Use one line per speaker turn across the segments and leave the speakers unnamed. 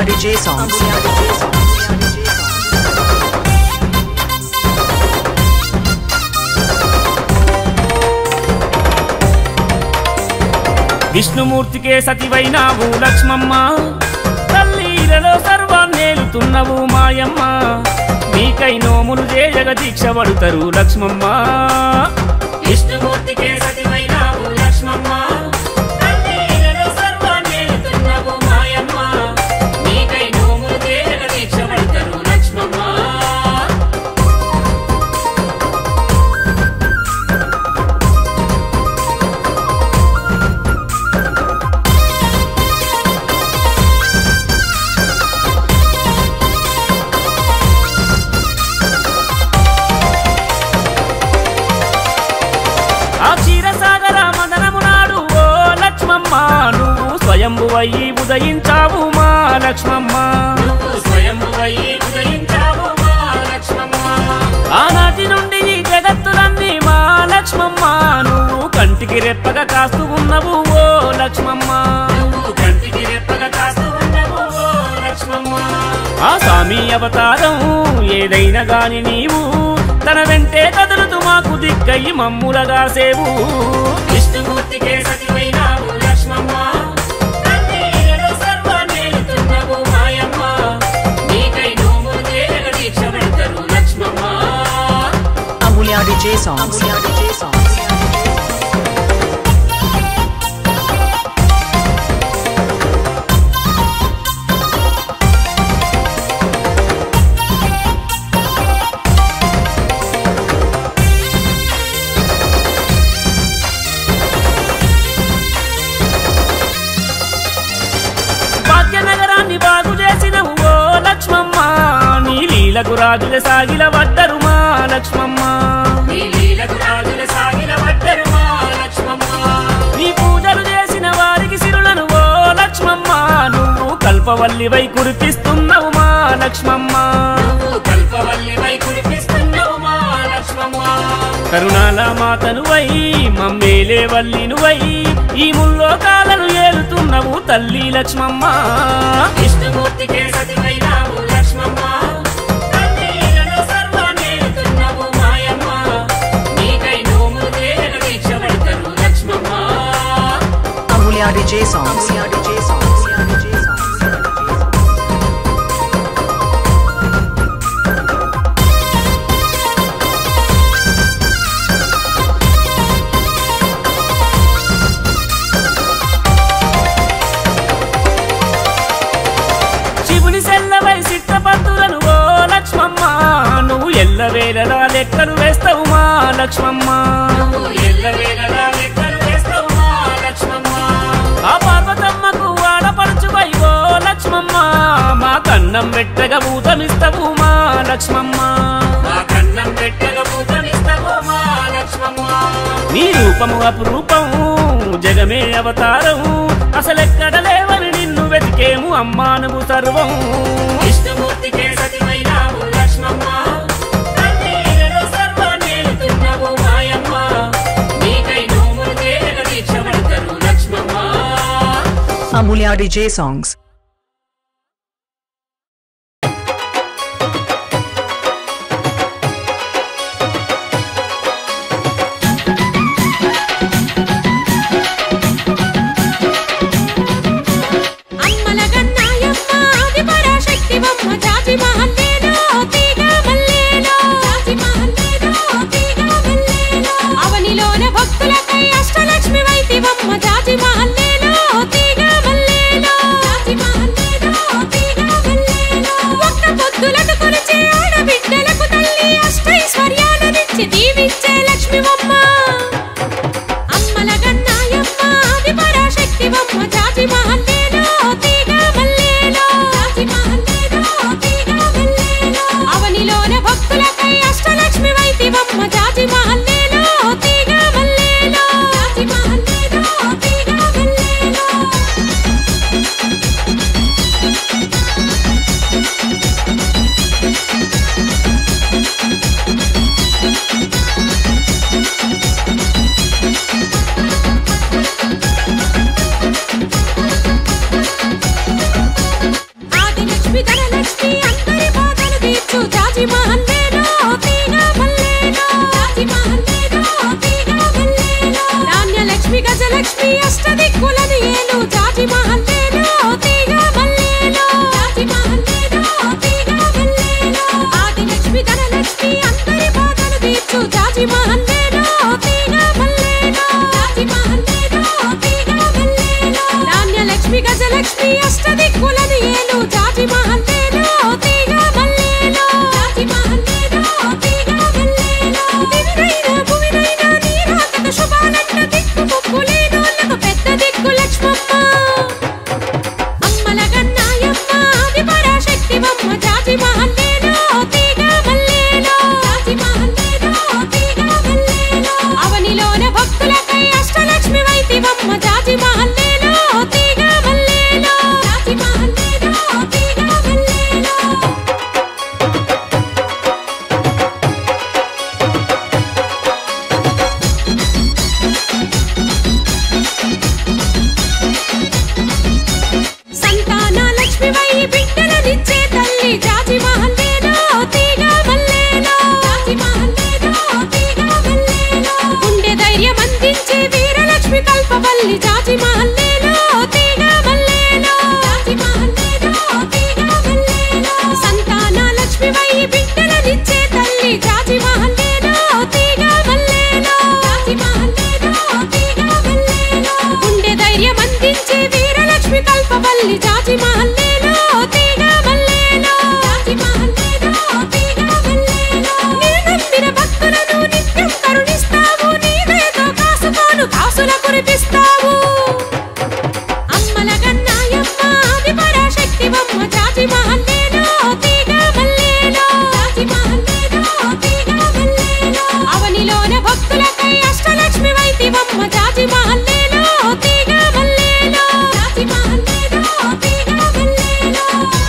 DJ songs.
విష్ణుమూర్తికే సతివైనావు Lakshmamma తల్లీలలో సర్వాన్నేలుతున్నవు మాయమ్మ నీకై నోములు చేయగ దీక్ష పడుతరు లక్ష్మమ్మ విష్ణుమూర్తికే సతివైనావు లక్ష్మమ్మ తల్లీలలో సర్వాన్నేలుతున్నవు మాయమ్మ నీకై నోములు చేయగ దీక్ష పడుతరు లక్ష్మమ్మ ఆ క్షీరసాగర మదనమునాడు ఓ లక్ష్మమ్మ నువ్వు స్వయంభువయ్యి ఉదయించావు మా లక్ష్మమ్మ స్వయంభువయ్యి ఉదయించావు మా లక్ష్మమ్మ ఆనాటి నుండి ఈ జగత్తులన్నీ మా లక్ష్మమ్మ నువ్వు కంటికి రెప్పగా కాస్తూ ఉన్నవు ఓ లక్ష్మమ్మ కంటికి రెప్పగా కాస్తూ ఉన్నవు ఓ లక్ష్మమ్మ ఆ స్వామి అవతారం ఏదైనా గాని నీవు తన వెంటే కదులుతూ మాకు దిక్కయి మమ్ములగా సేవు విష్ణుమూర్తికే సతివైనావు లక్ష్మమ్మ తల్లిలలో సర్వాన్నేలుతున్నవు మాయమ్మ. నీకై నోములు చేయగ దీక్ష పెడతరు Lakshmamma
Amulya DJ songs. DJ songs.
భాగ్యనగరాన్ని బాగు చేసినవు ఓ లక్ష్మమ్మ నీ లీలకు రాజుల సాగిల వడ్డరు మా లక్ష్మమ్మ నీ లీలకు రాజుల సాగిల వడ్డరు మా లక్ష్మమ్మ నీ పూజలు చేసిన వారికి సిరులను ఓ లక్ష్మమ్మ నువ్వు కల్పవల్లివై కురిపిస్తున్నావు మా లక్ష్మమ్మ కల్పవల్లివై కురిపిస్తున్నావు మా లక్ష్మమ్మ కరుణాల మాతనువై మమ్మేలే వల్లినువై ఈ ముల్లోకాలను ఏలుతున్నవు తల్లి లక్ష్మమ్మ విష్ణుమూర్తికే సతివైనావు లక్ష్మమ్మ తల్లిలలో సర్వాన్నేలుతున్నవు మాయమ్మ. నీకై నోములు చేయగ దీక్ష పెడతరు Lakshmamma
Amulya DJ songs. DJ songs. DJ songs.
శివుని సెల్లవై సిద్ధపత్తులను ఓ లక్ష్మమ్మ నువ్వు ఎల్లవేళలా లెక్కలు వేస్తావు మా లక్ష్మమ్మ ఎల్లవేళలా లెక్కలు వేస్తావు మా లక్ష్మమ్మ ఆ పార్వతమ్మకు ఆడపడుచువై ఓ లక్ష్మమ్మ మా కన్నం పెట్టగా భూతమిస్తావు మా లక్ష్మమ్మ మా కన్నం పెట్టగా భూతమిస్తావు మా లక్ష్మమ్మ నీ రూపము అపురూపము జగమే అవతారం అసలెక్కడ లేవని నిన్ను వెతికేము అమ్మా నువ్వు సర్వం విష్ణుమూర్తికే సతివైనావు లక్ష్మమ్మ తల్లిలలో సర్వాన్నేలుతున్నవు మాయమ్మ. నీకై నోములు చేయగ దీక్ష పడతరు లక్ష్మమ్మ
Amulya DJ songs.
అమ్మల గన్నాయమ్మ ఆది పరాశక్తివమ్మ జాతి మహల్లేలో తీగ మల్లేలో జాతి మహల్లేలో తీగ మల్లేలో అవనిలోన భక్తులకై అష్టలక్ష్మి వైతివమ్మ జాతి మహల్లేలో తీగ మల్లేలో జాతి మహల్లేలో తీగ మల్లేలో ఒక్క పొద్దులకు కొలిచే ఆడబిడ్డలకు తల్లి అష్టైశ్వర్యాలనిచ్చి దీవించే లక్ష్మివమ్మ అమ్మల గన్నాయమ్మ ఆది పరాశక్తివమ్మ జాతి మహల్లేలో తీగ మల్లేలో జాతి మహల్లేలో తీగ మల్లేలో అవనిలోన భక్తులకై అష్టలక్ష్మి వైతివమ్మ జాతి మహల్లేలో తీగ మల్లేలో జాతి మహల్లేలో తీగ మల్లేలో మహల్లేలో తీగ మల్లేలో జాజి మహల్లేలో తీగ మల్లేలో ధాన్యలక్ష్మి గజలక్ష్మి అష్టదిక్కులని ఏలు జాజి మహల్లేలో తీగ మల్లేలో జాజి మహల్లేలో తీగ మల్లేలో దివినైనా భువినైనా నీరాకత శుభానంట దిక్కు ముక్కులేనోళ్ళకు పెద్ద దిక్కు లక్ష్మమ్మ అమ్మల గన్నాయమ్మ ఆది పరాశక్తివమ్మ జాజి మహల్లేలో తీగ మల్లేలో జాజి మహల్లేలో తీగ మల్లేలో అవనిలోన భక్తులకై అష్టలక్ష్మి వైతివమ్మ జాజి మహల్లేలో తీగ మల్లేలో జాజి మహల్లేలో తీగ మల్లేలో సంతాన లక్ష్మి వై బిడ్డలనిచ్చే తల్లి జాజి మహల్లేలో తీగ మల్లేలో జాజి మహల్లేలో తీగ మల్లేలో గుండె ధైర్యం అందించే వీరలక్ష్మి కల్పవల్లి జాజి మహల్లేలో తీగ మల్లేలో జాజి మహల్లేలో తీగ మల్లేలో సంతాన లక్ష్మి వై బిడ్డలనిచ్చే తల్లి జాజి మహల్లేలో తీగ మల్లేలో జాజి మహల్లేలో తీగ మల్లేలో గుండె ధైర్యం అందించే వీరలక్ష్మి కల్పవల్లి జాజి మహల్లేలో తీగ మల్లేలో జాజి మహల్లేలో తీగ మల్లేలో నిన్ను నమ్మిన భక్తులను నిత్యం కరుణిస్తావు నీవేదో కాసుకోను కాసుల కురిపిస్తావు అమ్మల గన్నాయమ్మ ఆది పరాశక్తివమ్మ జాజి మహల్లేలో తీగ మల్లేలో జాజి మహల్లేలో తీగ మల్లేలో అవనిలోన భక్తులకై అష్టలక్ష్మి వైతివమ్మ జాజి మహల్లేలో తీగ మల్లేలో జాజి మహల్లేలో తీగ మల్లేలో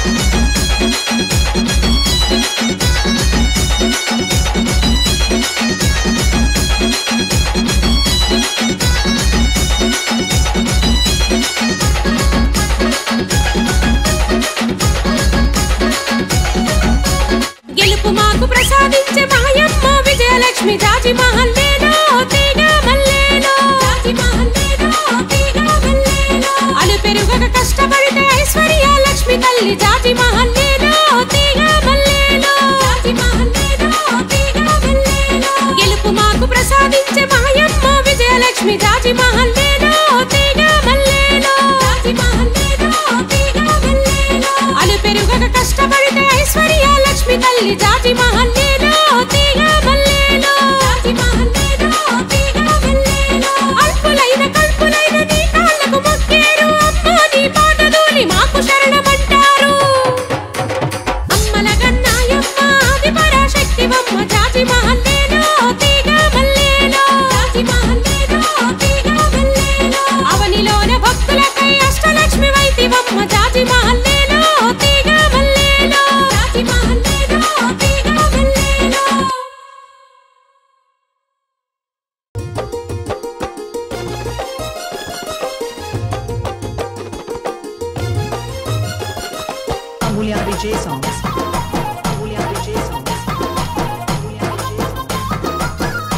గెలుపు మాకు ప్రసాదించే మాయమ్మ విజయలక్ష్మి జాజి మహల్లేలో తీగ మల్లేలో జాజి మహల్లేలో తీగ మల్లేలో అలు పెరుగక కష్టపడితే ఐశ్వర్య లక్ష్మి తల్లి జాజి మహల్లేలో తీగ మల్లేలో జాజి మహల్లేలో తీగ మల్లేలో గెలుపు మాకు ప్రసాదించే మాయమ్మ విజయలక్ష్మి జాజి మహల్లేలో తీగ మల్లేలో జాజి మహల్లేలో తీగ మల్లేలో అలు పెరుగక కష్టపడితే ఐశ్వర్య లక్ష్మి తల్లి జాజి మహల్లేలో తీగ మల్లేలో జాజి మహల్లేలో తీగ మల్లేలో అల్పులైన కల్పులైన నీ కాళ్ళకు మొక్కేరు అమ్మ నీ పాదధూళి మాకు శరణమంటారు అమ్మల గన్నాయమ్మ ఆది పరాశక్తివమ్మ జాజి మహల్లేలో తీగ మల్లేలో జాజి మహల్లేలో తీగ మల్లేలో అవనిలోన భక్తులకై అష్టలక్ష్మి వైతివమ్మ జాజి మహల్లేలో తీగ మల్లేలో జాజి మహల్లేలో తీగ మల్లేలో
Amulya DJ songs. Amulya DJ songs. Amulya DJ songs.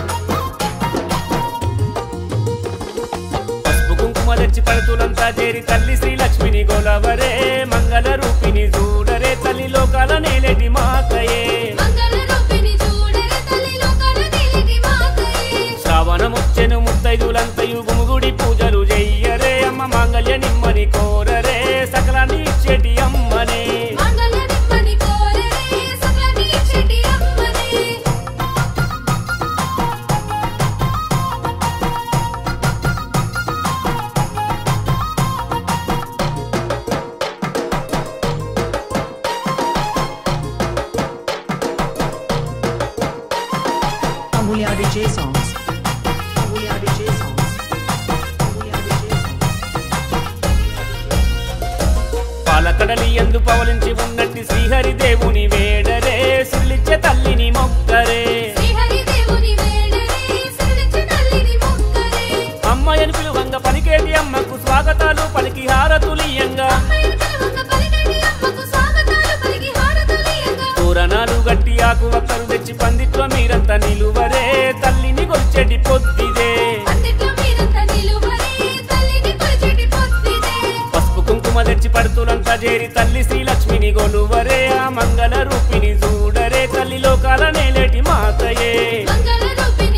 పసుపు కుంకుమ తెచ్చి పడుతులంతా చేరి తల్లి శ్రీలక్ష్మిని గొలవరే మంగళ రూపిణి చూడరే తల్లి లోకాల నేలేటి మాతయే
మంగళరూపిణి చూడరే తల్లి లోకాల నీలిటి మాతయే
శ్రావణముచ్చెను ముత్తైదులంతయు గుముగుడి పూజలు చెయ్యరే అమ్మ మాంగళ్య నిమ్మని కోరరే సకలాన్ని ఇచ్చేటి అమ్మనే
మంగళ నిమ్మని కోరరే సకల నీచెటి అమ్మనే
Amulya DJ songs. Amulya DJ songs. Amulya DJ songs.
పాలకడలి ఎందు పవలించి ఉన్నట్టి శ్రీహరి దేవుని వేడరే సిల్లిచ్చే తల్లిని మొక్కరే
శ్రీహరి దేవుని వేడరే సిరిచి తల్లిని మొక్కరే
అమ్మయని పిలువంగ పలికేటి అమ్మకు స్వాగతాలు పలికి హారతులియంగా
అమ్మయ్య పిలువక పలికేటి అమ్మకు స్వాగతాలు పలికి హారతులియగా
తోరణాలు గట్టి ఆకు ఒక్కరు తెచ్చి పందిట్లో మీరంతా నిలువరే తల్లిని కొలిచెటి పొద్దిదే
అందుట్లో మీరంతా నిలువరే తల్లిని కొలిచెటి పొద్దిదే
పసుపు కుంకుమ తెచ్చి పడుతులంతా చేరి తల్లి శ్రీలక్ష్మిని గొలువరే ఆ మంగళ రూపిణి చూడరే తల్లి లోకాల నేలేటి మాతయే
మంగళ రూపిణి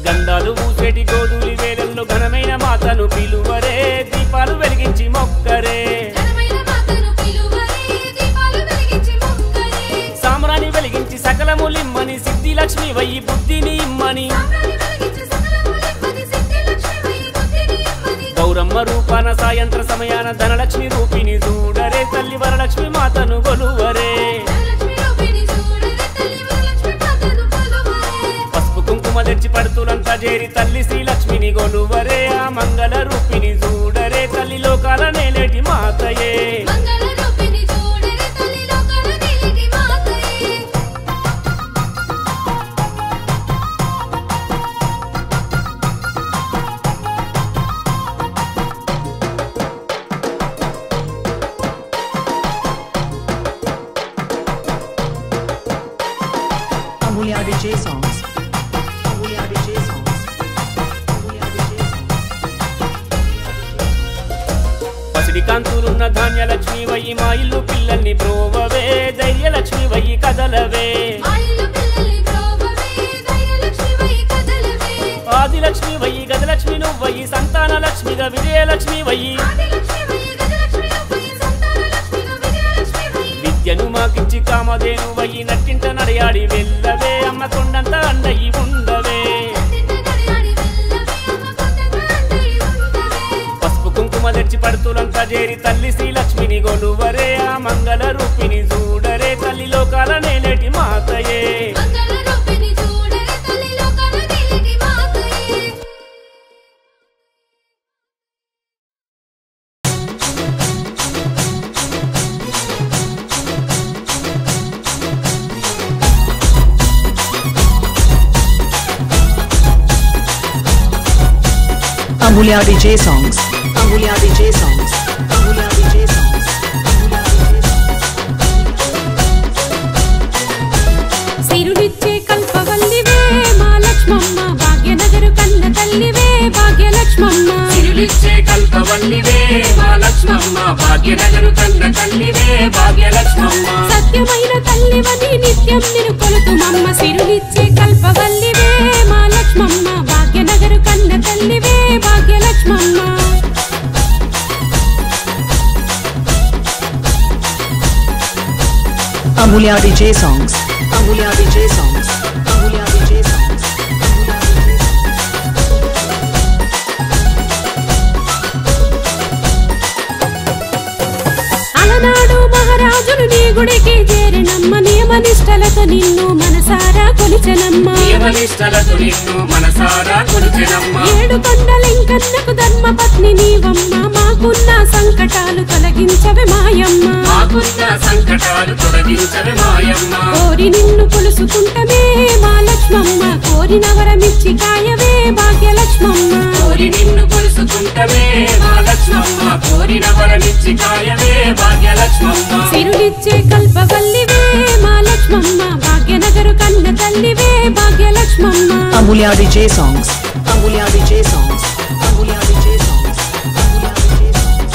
గంధాలు ఊసేటి గోధులి వేలల్లో ఘనమైన మాతను పిలువరే దీపాలు వెలిగించి మొక్కరే
ఘనమైన మాతను పిలువరే దీపాలు వెలిగించి మొక్కరే
సామ్రాణి వెలిగించి సకలములిమ్మని సిద్ధి లక్ష్మి వయ్యి బుద్ధిని ఇమ్మని
సామ్రాణి వెలిగించి సకలములిమ్మని సిద్ధి లక్ష్మి వై బుద్ధిని ఇమ్మని
గౌరమ్మ రూపాన సాయంత్ర సమయాన ధనలక్ష్మి రూపిని చూడరే తల్లి వరలక్ష్మి మాతను కొలువరే
ధనలక్ష్మి రూపిణి చూడరే తల్లి వరలక్ష్మి మాతను కొలువరే
పసుపు కుంకుమ తెచ్చి పడుతులంతా చేరి తల్లి శ్రీలక్ష్మిని కొలువరే ఆ మంగళ రూపిని చూడరే తల్లి లోకాల నేలేటి మాతయే
మంగళ రూపిణి చూడరే తల్లి లోకాల నీలిటి మాతయే
Amulya DJ songs. Amulya DJ songs. Amulya DJ songs.
పసిడి కాంతులున్న ధాన్యలక్ష్మి వయ్యి మా ఇల్లు పిల్లల్ని బ్రోవవే ధైర్యలక్ష్మి వయ్యి కదలవే
మా ఇల్లు పిల్లల్ని బ్రోవవే ధైర్యలక్ష్మి వై కదలవే
ఆదిలక్ష్మి వయ్యి గజలక్ష్మి నువ్వయ్యి సంతాన లక్ష్మిగా విజయలక్ష్మి వయ్యి
ఆదిలక్ష్మి వై గజలక్ష్మి వై సంతానలక్ష్మిగా విజయలక్ష్మి వై
విద్యను మాకిచ్చి కామధేను వయ్యి నట్టింట నడయాడి వెళ్ళవే అమ్మ కొండంత అండయి ఉండవే
తండ్రిని నడియాడి వెళ్ళవే అమ్మ కొండంత అండై ఉండవే
పసుపు కుంకుమ తెచ్చి పడుతులంతా చేరి తల్లి శ్రీలక్ష్మిని గొలువరే ఆ మంగళ రూపిని చూడరే తల్లి లోకాల నేలేటి మాతయే
మంగళ రూపిణి చూడరే తల్లి లోకాల నీలిటి మాతయే
Amulya DJ songs. Amulya DJ songs. Amulya DJ songs. Amulya DJ songs.
సిరులిచ్చే కల్పవల్లివే మా లక్ష్మమ్మ భాగ్యనగరు కన్న తల్లివే భాగ్యలక్ష్మమ్మ
సిరులిచ్చే కల్పవల్లివే మా లక్ష్మమ్మ భాగ్యనగరు కన్న తల్లివే భాగ్యలక్ష్మమ్మ
సత్యమైన తల్లివని నిత్యం నిన్ను కొలుతుమమ్మ సిరులిచ్చే కల్పవల్లివే మా లక్ష్మమ్మ భాగ్యనగరు కన్న తల్లివే భాగ్యలక్ష్మమ్మ
Amulya DJ songs. Amulya DJ songs. Amulya DJ songs. Amulya DJ songs.
అలనాడు మహారాజులు నీ గుడికి చేరినమ్మ నియమ నిష్టలతో నిన్ను మనసారా కొలిచనమ్మ
నియమనిష్టలతో నిన్ను మనసారా కొలిచెనమ్మ
ఏడు కొండలింకన్నకు ధర్మపత్ని నీవమ్మ మాకున్న సంకటాలు తొలగించవే మాయమ్మ
మాకున్న సంకటాలు తొలగించవే మాయమ్మ
కోరి నిన్ను కొలుసుకుంటమే మా లక్ష్మమ్మ కోరిన వరమిచ్చి కాయవే భాగ్యలక్ష్మమ్మ
కోరి నిన్ను కొలుసుకుంటమే మా లక్ష్మమ్మ కోరిన వరమిచ్చి కాయవే భాగ్యలక్ష్మమ్మ
సిరులిచ్చే కల్పవల్లివే మా లక్ష్మమ్మ భాగ్యనగరు కన్న తల్లివే భాగ్యలక్ష్మమ్మ
Amulya DJ songs. Amulya DJ songs. Amulya DJ songs. Amulya DJ songs.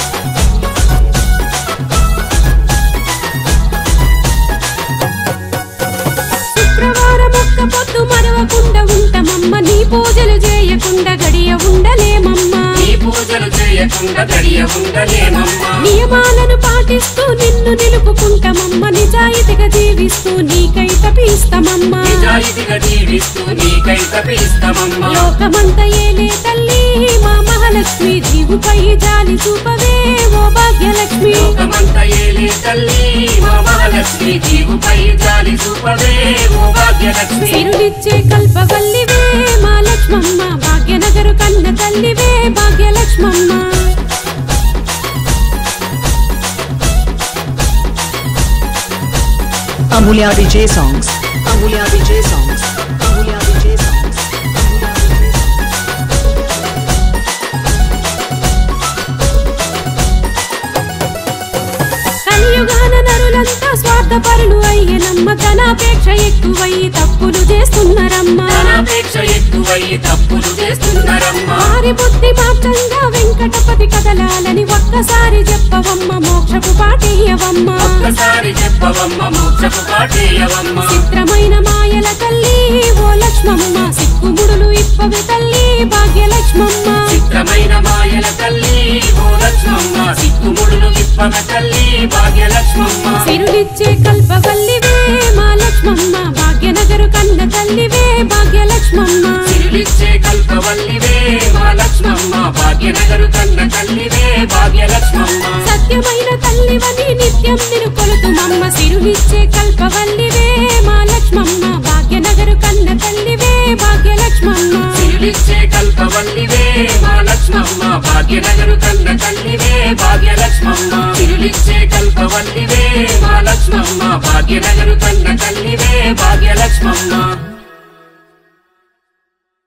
శుక్రవారం ఒక్క పొద్దు మరవకుండా ఉంటామమ్మ నీ పూజలు చేయకుండా గడియ ఉండలేమమ్మా
నీ పూజలు చేయకుండా గడియ ఉండలేమమ్మా
నియమాలను పాటిస్తూ నిన్ను నిలుపుకుంటామమ్మ నిజాయితీగా జీవిస్తూ నీకై తపిస్తామమ్మా
నిజాయితీగా జీవిస్తూ నీకై తపిస్తామమ్మా
లోకమంత ఏలే తల్లి మా మహాలక్ష్మి జీవుపై జాలి చూపవే ఓ భాగ్యలక్ష్మి
లోకమంత ఏలే తల్లి మా మహాలక్ష్మి జీవుపై జాలి చూపవే ఓ భాగ్యలక్ష్మి
సిరులిచ్చే కల్పవల్లివే మా లక్ష్మమ్మ భాగ్యనగరు కన్న తల్లివే భాగ్యలక్ష్మమ్మ
Amulya DJ songs. Amulya DJ songs. Amulya DJ songs. Amulya DJ songs.
కలియుగాన నరులంతా స్వార్థపరులు అయ్యనమ్మ ధనాపేక్ష ఎక్కువయ్యి తప్పులు చేస్తున్నారమ్మా
ధనాపేక్ష ఎక్కువయ్యి తప్పులు చేస్తున్నారమ్మా
వారి బుద్ధి మార్చంగా వెంకటపతి కదలాలని ఒక్కసారి చెప్పవమ్మ మోక్షపు పాటేయవమ్మ
ఒక్కసారి చెప్పవమ్మ మోక్షపు పాటేయవమ్మ
చిత్రమైన మాయల తల్లి ఓ లక్ష్మమ్మ సిక్కుముడులు ఇప్పవి
కన తల్లి భాగ్యలక్ష్మమ్మ
సిరులిచ్చే కల్పవల్లివే మా లక్ష్మమ్మ భాగ్యనగరు కన్న తల్లివే భాగ్యలక్ష్మమ్మ
సిరిలిచ్చే కల్పవల్లివే మా లక్ష్మమ్మ భాగ్యనగరు కన్న తల్లివే భాగ్యలక్ష్మమ్మ
సత్యమైన తల్లివని నిత్యం నిన్ను కొలుతుమమ్మ సిరులిచ్చే కల్పవల్లివే మా లక్ష్మమ్మ భాగ్యనగరు కన్న తల్లివే భాగ్యలక్ష్మమ్మ
సిరిలిచ్చే కల్పవల్లివే మా లక్ష్మమ్మ భాగ్యనగరు కన్న తల్లివే భాగ్యలక్ష్మమ్మ సిరిలిచ్చే కల్పవల్లివే మా లక్ష్మమ్మ భాగ్యనగరు కన్న తల్లివే భాగ్యలక్ష్మమ్మ